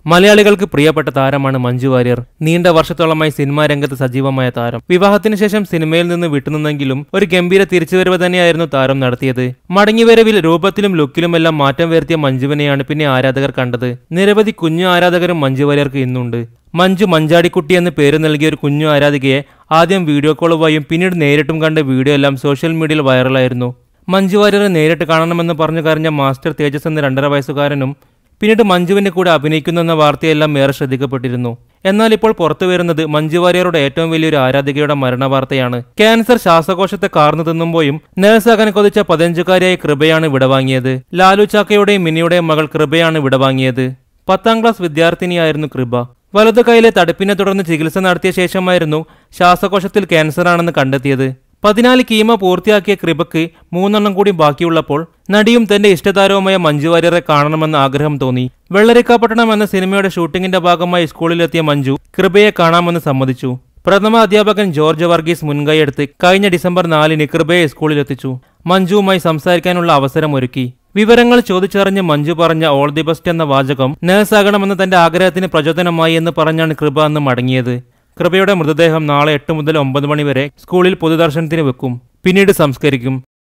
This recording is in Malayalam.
മലയാളികൾക്ക് പ്രിയപ്പെട്ട താരമാണ് മഞ്ജു വാര്യർ നീണ്ട വർഷത്തോളമായി സിനിമാ രംഗത്ത് സജീവമായ താരം വിവാഹത്തിന് ശേഷം സിനിമയിൽ നിന്ന് വിട്ടുനിന്നെങ്കിലും ഒരു ഗംഭീര തിരിച്ചുവരവ് തന്നെയായിരുന്നു താരം നടത്തിയത് മടങ്ങിവരവിൽ രൂപത്തിലും ലുക്കിലുമെല്ലാം മാറ്റം വരുത്തിയ മഞ്ജുവിനെയാണ് പിന്നെ ആരാധകർ കണ്ടത് നിരവധി കുഞ്ഞു ആരാധകരും മഞ്ജു വാര്യർക്ക് ഇന്നുണ്ട് മഞ്ജു മഞ്ചാടിക്കുട്ടി എന്ന് പേര് നൽകിയ ഒരു കുഞ്ഞു ആരാധികയെ ആദ്യം വീഡിയോ കോൾ വഴിയും പിന്നീട് നേരിട്ടും കണ്ട വീഡിയോ എല്ലാം സോഷ്യൽ മീഡിയയിൽ വൈറലായിരുന്നു മഞ്ജു വാര്യറെ നേരിട്ട് കാണണമെന്ന് പറഞ്ഞു കരഞ്ഞ മാസ്റ്റർ തേജസ് എന്ന രണ്ടര വയസ്സുകാരനും പിന്നീട് മഞ്ജുവിന്റെ കൂടെ അഭിനയിക്കുന്നെന്ന വാർത്തയെല്ലാം ഏറെ ശ്രദ്ധിക്കപ്പെട്ടിരുന്നു എന്നാൽ ഇപ്പോൾ പുറത്തു വരുന്നത് മഞ്ജു വാര്യരുടെ ഏറ്റവും വലിയൊരു ആരാധികയുടെ മരണവാർത്തയാണ് ക്യാൻസർ ശ്വാസകോശത്തെ കാർന്നു തിന്നുമ്പോഴും നേഴ്സാകാൻ കൊതിച്ച പതിനഞ്ചുകാരിയായ കൃപയാണ് വിടവാങ്ങിയത് ലാലു ചാക്കയുടെയും മിനിയുടെയും മകൾ കൃപയാണ് വിടവാങ്ങിയത് പത്താം ക്ലാസ് വിദ്യാർത്ഥിനിയായിരുന്നു കൃപ വലതു കൈയിലെ തടുപ്പിനെ തുടർന്ന് ചികിത്സ നടത്തിയ ശേഷമായിരുന്നു ശ്വാസകോശത്തിൽ ക്യാൻസറാണെന്ന് കണ്ടെത്തിയത് പതിനാല് കീമ പൂർത്തിയാക്കിയ കൃപയ്ക്ക് മൂന്നെണ്ണം കൂടി ബാക്കിയുള്ളപ്പോൾ നടിയും തന്റെ ഇഷ്ടതാരവുമായ മഞ്ജു വാര്യരെ കാണണമെന്ന ആഗ്രഹം തോന്നി വെള്ളരിക്കാപട്ടണം എന്ന സിനിമയുടെ ഷൂട്ടിംഗിന്റെ ഭാഗമായി സ്കൂളിലെത്തിയ മഞ്ജു കൃപയെ കാണാമെന്ന് സമ്മതിച്ചു പ്രഥമ അധ്യാപകൻ ജോർജ് വർഗീസ് മുൻകൈയെടുത്ത് കഴിഞ്ഞ ഡിസംബർ നാലിന് കൃപയെ സ്കൂളിലെത്തിച്ചു മഞ്ജുവുമായി സംസാരിക്കാനുള്ള അവസരം ഒരുക്കി വിവരങ്ങൾ ചോദിച്ചറിഞ്ഞ് മഞ്ജു പറഞ്ഞ ഓൾ ദി ബെസ്റ്റ് എന്ന വാചകം നേഴ്സാകണമെന്ന തന്റെ ആഗ്രഹത്തിന് പ്രചോദനമായി എന്ന് പറഞ്ഞാണ് കൃപ അന്ന് മടങ്ങിയത് കൃപയുടെ മൃതദേഹം നാളെ എട്ട് മുതൽ ഒമ്പത് മണി വരെ സ്കൂളിൽ പൊതുദർശനത്തിന് വെക്കും പിന്നീട് സംസ്കരിക്കും